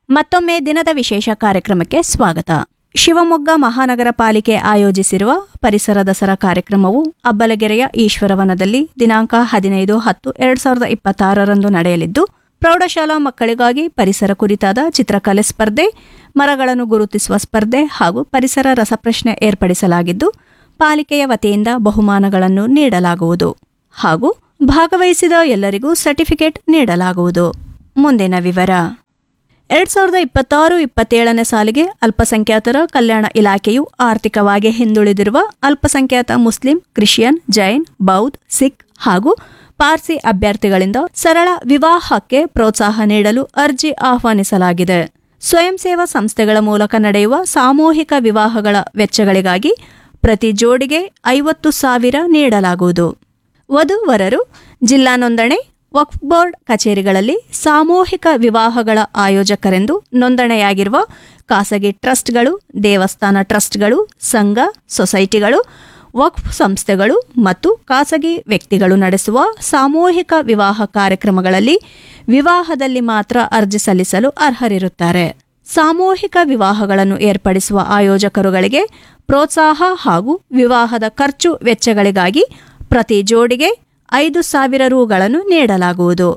ಮತ್ತೊಮ್ಮೆ ದಿನದ ವಿಶೇಷ ಕಾರ್ಯಕ್ರಮಕ್ಕೆ ಸ್ವಾಗತ ಶಿವಮೊಗ್ಗ ಮಹಾನಗರ ಪಾಲಿಕೆ ಆಯೋಜಿಸಿರುವ ಪರಿಸರ ದಸರಾ ಕಾರ್ಯಕ್ರಮವು ಅಬ್ಬಲಗೆರೆಯ ಈಶ್ವರವನದಲ್ಲಿ ದಿನಾಂಕ ಹದಿನೈದು ಹತ್ತು ಎರಡ್ ಸಾವಿರದ ಇಪ್ಪತ್ತಾರರಂದು ನಡೆಯಲಿದ್ದು ಪ್ರೌಢಶಾಲಾ ಮಕ್ಕಳಿಗಾಗಿ ಪರಿಸರ ಕುರಿತಾದ ಚಿತ್ರಕಲೆ ಸ್ಪರ್ಧೆ ಮರಗಳನ್ನು ಗುರುತಿಸುವ ಸ್ಪರ್ಧೆ ಹಾಗೂ ಪರಿಸರ ರಸಪ್ರಶ್ನೆ ಏರ್ಪಡಿಸಲಾಗಿದ್ದು ಪಾಲಿಕೆಯ ವತಿಯಿಂದ ಬಹುಮಾನಗಳನ್ನು ನೀಡಲಾಗುವುದು ಹಾಗೂ ಭಾಗವಹಿಸಿದ ಎಲ್ಲರಿಗೂ ಸರ್ಟಿಫಿಕೇಟ್ ನೀಡಲಾಗುವುದು ಮುಂದಿನ ವಿವರ ಎರಡ್ ಸಾವಿರದ ಇಪ್ಪತ್ತಾರು ಇಪ್ಪತ್ತೇಳನೇ ಸಾಲಿಗೆ ಅಲ್ಪಸಂಖ್ಯಾತರ ಕಲ್ಯಾಣ ಇಲಾಖೆಯು ಆರ್ಥಿಕವಾಗಿ ಹಿಂದುಳಿದಿರುವ ಅಲ್ಪಸಂಖ್ಯಾತ ಮುಸ್ಲಿಂ ಕ್ರಿಶ್ಚಿಯನ್ ಜೈನ್ ಬೌದ್ಧ ಸಿಖ್ ಹಾಗೂ ಪಾರ್ಸಿ ಅಭ್ಯರ್ಥಿಗಳಿಂದ ಸರಳ ವಿವಾಹಕ್ಕೆ ಪ್ರೋತ್ಸಾಹ ನೀಡಲು ಅರ್ಜಿ ಆಹ್ವಾನಿಸಲಾಗಿದೆ ಸ್ವಯಂ ಸೇವಾ ಸಂಸ್ಥೆಗಳ ಮೂಲಕ ನಡೆಯುವ ಸಾಮೂಹಿಕ ವಿವಾಹಗಳ ವೆಚ್ಚಗಳಿಗಾಗಿ ಪ್ರತಿ ಜೋಡಿಗೆ ಐವತ್ತು ಸಾವಿರ ನೀಡಲಾಗುವುದು ವಧುವರರು ಜಿಲ್ಲಾ ನೋಂದಣಿ ವಕ್ಫ್ ಬೋರ್ಡ್ ಕಚೇರಿಗಳಲ್ಲಿ ಸಾಮೂಹಿಕ ವಿವಾಹಗಳ ಆಯೋಜಕರೆಂದು ನೋಂದಣಿಯಾಗಿರುವ ಖಾಸಗಿ ಟ್ರಸ್ಟ್ಗಳು ದೇವಸ್ಥಾನ ಟ್ರಸ್ಟ್ಗಳು ಸಂಘ ಸೊಸೈಟಿಗಳು ವಕ್ಫ್ ಸಂಸ್ಥೆಗಳು ಮತ್ತು ಖಾಸಗಿ ವ್ಯಕ್ತಿಗಳು ನಡೆಸುವ ಸಾಮೂಹಿಕ ವಿವಾಹ ಕಾರ್ಯಕ್ರಮಗಳಲ್ಲಿ ವಿವಾಹದಲ್ಲಿ ಮಾತ್ರ ಅರ್ಜಿ ಸಲ್ಲಿಸಲು ಅರ್ಹರಿರುತ್ತಾರೆ ಸಾಮೂಹಿಕ ವಿವಾಹಗಳನ್ನು ಏರ್ಪಡಿಸುವ ಆಯೋಜಕರುಗಳಿಗೆ ಪ್ರೋತ್ಸಾಹ ಹಾಗೂ ವಿವಾಹದ ಖರ್ಚು ವೆಚ್ಚಗಳಿಗಾಗಿ ಪ್ರತಿ ಜೋಡಿಗೆ ಐದು ಸಾವಿರ ರುಗಳನ್ನು ನೀಡಲಾಗುವುದು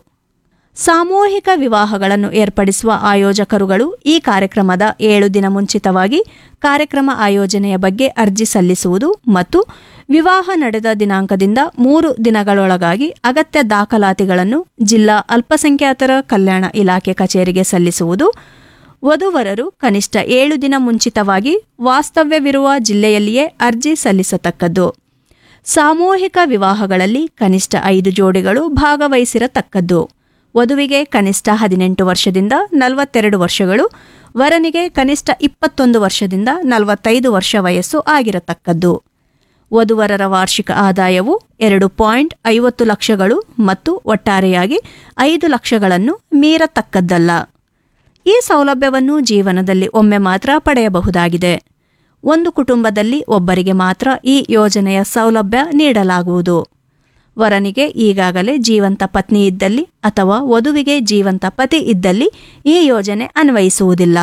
ಸಾಮೂಹಿಕ ವಿವಾಹಗಳನ್ನು ಏರ್ಪಡಿಸುವ ಆಯೋಜಕರುಗಳು ಈ ಕಾರ್ಯಕ್ರಮದ ಏಳು ದಿನ ಮುಂಚಿತವಾಗಿ ಕಾರ್ಯಕ್ರಮ ಆಯೋಜನೆಯ ಬಗ್ಗೆ ಅರ್ಜಿ ಸಲ್ಲಿಸುವುದು ಮತ್ತು ವಿವಾಹ ನಡೆದ ದಿನಾಂಕದಿಂದ ಮೂರು ದಿನಗಳೊಳಗಾಗಿ ಅಗತ್ಯ ದಾಖಲಾತಿಗಳನ್ನು ಜಿಲ್ಲಾ ಅಲ್ಪಸಂಖ್ಯಾತರ ಕಲ್ಯಾಣ ಇಲಾಖೆ ಕಚೇರಿಗೆ ಸಲ್ಲಿಸುವುದು ವಧುವರರು ಕನಿಷ್ಠ ಏಳು ದಿನ ಮುಂಚಿತವಾಗಿ ವಾಸ್ತವ್ಯವಿರುವ ಜಿಲ್ಲೆಯಲ್ಲಿಯೇ ಅರ್ಜಿ ಸಲ್ಲಿಸತಕ್ಕದ್ದು ಸಾಮೂಹಿಕ ವಿವಾಹಗಳಲ್ಲಿ ಕನಿಷ್ಠ ಐದು ಜೋಡಿಗಳು ಭಾಗವಹಿಸಿರತಕ್ಕದ್ದು ವಧುವಿಗೆ ಕನಿಷ್ಠ ಹದಿನೆಂಟು ವರ್ಷದಿಂದ ನಲವತ್ತೆರಡು ವರ್ಷಗಳು ವರನಿಗೆ ಕನಿಷ್ಠ ಇಪ್ಪತ್ತೊಂದು ವರ್ಷದಿಂದ ನಲವತ್ತೈದು ವರ್ಷ ವಯಸ್ಸು ಆಗಿರತಕ್ಕದ್ದು ವಧುವರರ ವಾರ್ಷಿಕ ಆದಾಯವು ಎರಡು ಪಾಯಿಂಟ್ ಐವತ್ತು ಲಕ್ಷಗಳು ಮತ್ತು ಒಟ್ಟಾರೆಯಾಗಿ ಐದು ಲಕ್ಷಗಳನ್ನು ಮೀರತಕ್ಕದ್ದಲ್ಲ ಈ ಸೌಲಭ್ಯವನ್ನು ಜೀವನದಲ್ಲಿ ಒಮ್ಮೆ ಮಾತ್ರ ಪಡೆಯಬಹುದಾಗಿದೆ ಒಂದು ಕುಟುಂಬದಲ್ಲಿ ಒಬ್ಬರಿಗೆ ಮಾತ್ರ ಈ ಯೋಜನೆಯ ಸೌಲಭ್ಯ ನೀಡಲಾಗುವುದು ವರನಿಗೆ ಈಗಾಗಲೇ ಜೀವಂತ ಪತ್ನಿ ಇದ್ದಲ್ಲಿ ಅಥವಾ ವಧುವಿಗೆ ಜೀವಂತ ಪತಿ ಇದ್ದಲ್ಲಿ ಈ ಯೋಜನೆ ಅನ್ವಯಿಸುವುದಿಲ್ಲ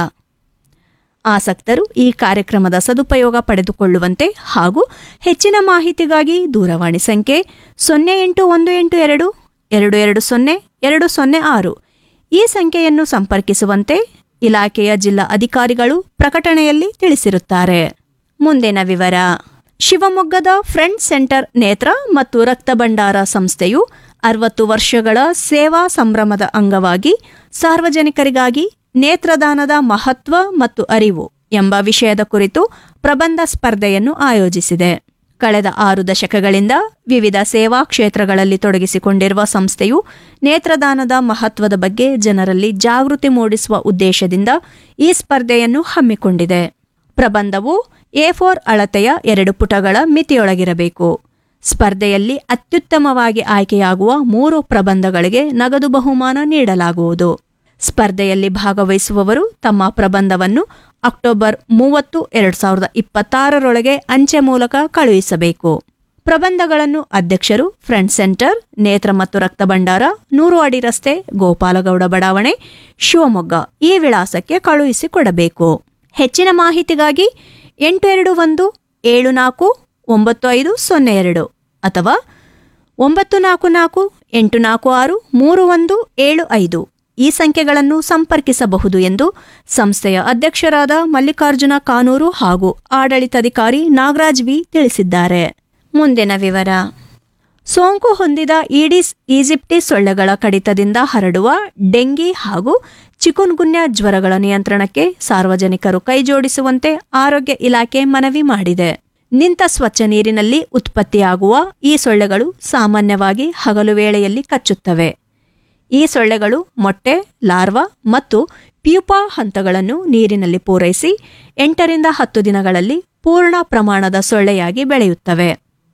ಆಸಕ್ತರು ಈ ಕಾರ್ಯಕ್ರಮದ ಸದುಪಯೋಗ ಪಡೆದುಕೊಳ್ಳುವಂತೆ ಹಾಗೂ ಹೆಚ್ಚಿನ ಮಾಹಿತಿಗಾಗಿ ದೂರವಾಣಿ ಸಂಖ್ಯೆ ಸೊನ್ನೆ ಎಂಟು ಒಂದು ಎಂಟು ಎರಡು ಎರಡು ಎರಡು ಸೊನ್ನೆ ಎರಡು ಸೊನ್ನೆ ಆರು ಈ ಸಂಖ್ಯೆಯನ್ನು ಸಂಪರ್ಕಿಸುವಂತೆ ಇಲಾಖೆಯ ಜಿಲ್ಲಾ ಅಧಿಕಾರಿಗಳು ಪ್ರಕಟಣೆಯಲ್ಲಿ ತಿಳಿಸಿರುತ್ತಾರೆ ಮುಂದಿನ ವಿವರ ಶಿವಮೊಗ್ಗದ ಫ್ರೆಂಡ್ ಸೆಂಟರ್ ನೇತ್ರ ಮತ್ತು ರಕ್ತ ಭಂಡಾರ ಸಂಸ್ಥೆಯು ಅರವತ್ತು ವರ್ಷಗಳ ಸೇವಾ ಸಂಭ್ರಮದ ಅಂಗವಾಗಿ ಸಾರ್ವಜನಿಕರಿಗಾಗಿ ನೇತ್ರದಾನದ ಮಹತ್ವ ಮತ್ತು ಅರಿವು ಎಂಬ ವಿಷಯದ ಕುರಿತು ಪ್ರಬಂಧ ಸ್ಪರ್ಧೆಯನ್ನು ಆಯೋಜಿಸಿದೆ ಕಳೆದ ಆರು ದಶಕಗಳಿಂದ ವಿವಿಧ ಸೇವಾ ಕ್ಷೇತ್ರಗಳಲ್ಲಿ ತೊಡಗಿಸಿಕೊಂಡಿರುವ ಸಂಸ್ಥೆಯು ನೇತ್ರದಾನದ ಮಹತ್ವದ ಬಗ್ಗೆ ಜನರಲ್ಲಿ ಜಾಗೃತಿ ಮೂಡಿಸುವ ಉದ್ದೇಶದಿಂದ ಈ ಸ್ಪರ್ಧೆಯನ್ನು ಹಮ್ಮಿಕೊಂಡಿದೆ ಪ್ರಬಂಧವು ಎ ಫೋರ್ ಅಳತೆಯ ಎರಡು ಪುಟಗಳ ಮಿತಿಯೊಳಗಿರಬೇಕು ಸ್ಪರ್ಧೆಯಲ್ಲಿ ಅತ್ಯುತ್ತಮವಾಗಿ ಆಯ್ಕೆಯಾಗುವ ಮೂರು ಪ್ರಬಂಧಗಳಿಗೆ ನಗದು ಬಹುಮಾನ ನೀಡಲಾಗುವುದು ಸ್ಪರ್ಧೆಯಲ್ಲಿ ಭಾಗವಹಿಸುವವರು ತಮ್ಮ ಪ್ರಬಂಧವನ್ನು ಅಕ್ಟೋಬರ್ ಮೂವತ್ತು ಎರಡ್ ಸಾವಿರದ ಇಪ್ಪತ್ತಾರರೊಳಗೆ ಅಂಚೆ ಮೂಲಕ ಕಳುಹಿಸಬೇಕು ಪ್ರಬಂಧಗಳನ್ನು ಅಧ್ಯಕ್ಷರು ಫ್ರಂಟ್ ಸೆಂಟರ್ ನೇತ್ರ ಮತ್ತು ರಕ್ತ ಭಂಡಾರ ನೂರು ಅಡಿ ರಸ್ತೆ ಗೋಪಾಲಗೌಡ ಬಡಾವಣೆ ಶಿವಮೊಗ್ಗ ಈ ವಿಳಾಸಕ್ಕೆ ಕಳುಹಿಸಿಕೊಡಬೇಕು ಹೆಚ್ಚಿನ ಮಾಹಿತಿಗಾಗಿ ಎಂಟು ಎರಡು ಒಂದು ಏಳು ನಾಲ್ಕು ಒಂಬತ್ತು ಐದು ಸೊನ್ನೆ ಎರಡು ಅಥವಾ ಒಂಬತ್ತು ನಾಲ್ಕು ನಾಲ್ಕು ಎಂಟು ನಾಲ್ಕು ಆರು ಮೂರು ಒಂದು ಏಳು ಐದು ಈ ಸಂಖ್ಯೆಗಳನ್ನು ಸಂಪರ್ಕಿಸಬಹುದು ಎಂದು ಸಂಸ್ಥೆಯ ಅಧ್ಯಕ್ಷರಾದ ಮಲ್ಲಿಕಾರ್ಜುನ ಕಾನೂರು ಹಾಗೂ ಆಡಳಿತಾಧಿಕಾರಿ ನಾಗರಾಜ್ ವಿ ತಿಳಿಸಿದ್ದಾರೆ ಮುಂದಿನ ವಿವರ ಸೋಂಕು ಹೊಂದಿದ ಈಡಿಸ್ ಈಜಿಪ್ಟಿ ಸೊಳ್ಳೆಗಳ ಕಡಿತದಿಂದ ಹರಡುವ ಡೆಂಗಿ ಹಾಗೂ ಚಿಕುನ್ಗುನ್ಯಾ ಜ್ವರಗಳ ನಿಯಂತ್ರಣಕ್ಕೆ ಸಾರ್ವಜನಿಕರು ಕೈಜೋಡಿಸುವಂತೆ ಆರೋಗ್ಯ ಇಲಾಖೆ ಮನವಿ ಮಾಡಿದೆ ನಿಂತ ಸ್ವಚ್ಛ ನೀರಿನಲ್ಲಿ ಉತ್ಪತ್ತಿಯಾಗುವ ಈ ಸೊಳ್ಳೆಗಳು ಸಾಮಾನ್ಯವಾಗಿ ಹಗಲು ವೇಳೆಯಲ್ಲಿ ಕಚ್ಚುತ್ತವೆ ಈ ಸೊಳ್ಳೆಗಳು ಮೊಟ್ಟೆ ಲಾರ್ವಾ ಮತ್ತು ಪ್ಯೂಪಾ ಹಂತಗಳನ್ನು ನೀರಿನಲ್ಲಿ ಪೂರೈಸಿ ಎಂಟರಿಂದ ಹತ್ತು ದಿನಗಳಲ್ಲಿ ಪೂರ್ಣ ಪ್ರಮಾಣದ ಸೊಳ್ಳೆಯಾಗಿ ಬೆಳೆಯುತ್ತವೆ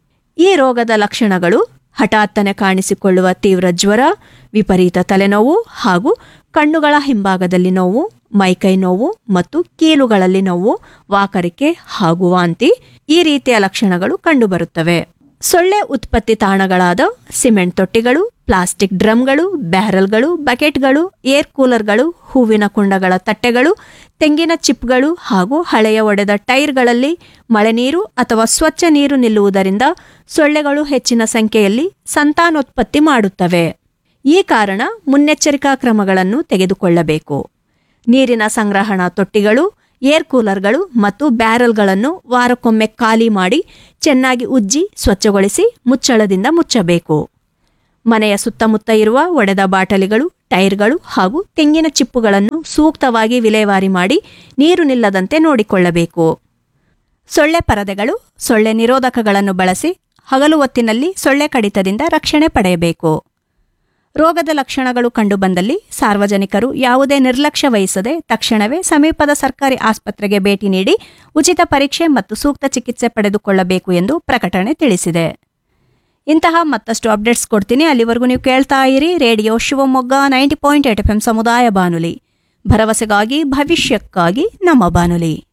ಈ ರೋಗದ ಲಕ್ಷಣಗಳು ಹಠಾತ್ತನೆ ಕಾಣಿಸಿಕೊಳ್ಳುವ ತೀವ್ರ ಜ್ವರ ವಿಪರೀತ ತಲೆನೋವು ಹಾಗೂ ಕಣ್ಣುಗಳ ಹಿಂಭಾಗದಲ್ಲಿ ನೋವು ಮೈಕೈ ನೋವು ಮತ್ತು ಕೀಲುಗಳಲ್ಲಿ ನೋವು ವಾಕರಿಕೆ ಹಾಗೂ ವಾಂತಿ ಈ ರೀತಿಯ ಲಕ್ಷಣಗಳು ಕಂಡುಬರುತ್ತವೆ ಸೊಳ್ಳೆ ಉತ್ಪತ್ತಿ ತಾಣಗಳಾದ ಸಿಮೆಂಟ್ ತೊಟ್ಟಿಗಳು ಪ್ಲಾಸ್ಟಿಕ್ ಡ್ರಮ್ಗಳು ಬ್ಯಾರಲ್ಗಳು ಬಕೆಟ್ಗಳು ಏರ್ ಕೂಲರ್ಗಳು ಹೂವಿನ ಕುಂಡಗಳ ತಟ್ಟೆಗಳು ತೆಂಗಿನ ಚಿಪ್ಗಳು ಹಾಗೂ ಹಳೆಯ ಒಡೆದ ಟೈರ್ಗಳಲ್ಲಿ ಮಳೆನೀರು ಅಥವಾ ಸ್ವಚ್ಛ ನೀರು ನಿಲ್ಲುವುದರಿಂದ ಸೊಳ್ಳೆಗಳು ಹೆಚ್ಚಿನ ಸಂಖ್ಯೆಯಲ್ಲಿ ಸಂತಾನೋತ್ಪತ್ತಿ ಮಾಡುತ್ತವೆ ಈ ಕಾರಣ ಮುನ್ನೆಚ್ಚರಿಕಾ ಕ್ರಮಗಳನ್ನು ತೆಗೆದುಕೊಳ್ಳಬೇಕು ನೀರಿನ ಸಂಗ್ರಹಣಾ ತೊಟ್ಟಿಗಳು ಏರ್ ಕೂಲರ್ಗಳು ಮತ್ತು ಬ್ಯಾರಲ್ಗಳನ್ನು ವಾರಕ್ಕೊಮ್ಮೆ ಖಾಲಿ ಮಾಡಿ ಚೆನ್ನಾಗಿ ಉಜ್ಜಿ ಸ್ವಚ್ಛಗೊಳಿಸಿ ಮುಚ್ಚಳದಿಂದ ಮುಚ್ಚಬೇಕು ಮನೆಯ ಸುತ್ತಮುತ್ತ ಇರುವ ಒಡೆದ ಬಾಟಲಿಗಳು ಟೈರ್ಗಳು ಹಾಗೂ ತೆಂಗಿನ ಚಿಪ್ಪುಗಳನ್ನು ಸೂಕ್ತವಾಗಿ ವಿಲೇವಾರಿ ಮಾಡಿ ನೀರು ನಿಲ್ಲದಂತೆ ನೋಡಿಕೊಳ್ಳಬೇಕು ಸೊಳ್ಳೆ ಪರದೆಗಳು ಸೊಳ್ಳೆ ನಿರೋಧಕಗಳನ್ನು ಬಳಸಿ ಹಗಲು ಹೊತ್ತಿನಲ್ಲಿ ಸೊಳ್ಳೆ ಕಡಿತದಿಂದ ರಕ್ಷಣೆ ಪಡೆಯಬೇಕು ರೋಗದ ಲಕ್ಷಣಗಳು ಕಂಡುಬಂದಲ್ಲಿ ಸಾರ್ವಜನಿಕರು ಯಾವುದೇ ನಿರ್ಲಕ್ಷ್ಯ ವಹಿಸದೆ ತಕ್ಷಣವೇ ಸಮೀಪದ ಸರ್ಕಾರಿ ಆಸ್ಪತ್ರೆಗೆ ಭೇಟಿ ನೀಡಿ ಉಚಿತ ಪರೀಕ್ಷೆ ಮತ್ತು ಸೂಕ್ತ ಚಿಕಿತ್ಸೆ ಪಡೆದುಕೊಳ್ಳಬೇಕು ಎಂದು ಪ್ರಕಟಣೆ ತಿಳಿಸಿದೆ ಇಂತಹ ಮತ್ತಷ್ಟು ಅಪ್ಡೇಟ್ಸ್ ಕೊಡ್ತೀನಿ ಅಲ್ಲಿವರೆಗೂ ನೀವು ಕೇಳ್ತಾ ಇರಿ radio Shivamogga ninety point eight F M ಸಮುದಾಯ ಬಾನುಲಿ ಭರವಸೆಗಾಗಿ ಭವಿಷ್ಯಕ್ಕಾಗಿ ನಮ್ಮ ಬಾನುಲಿ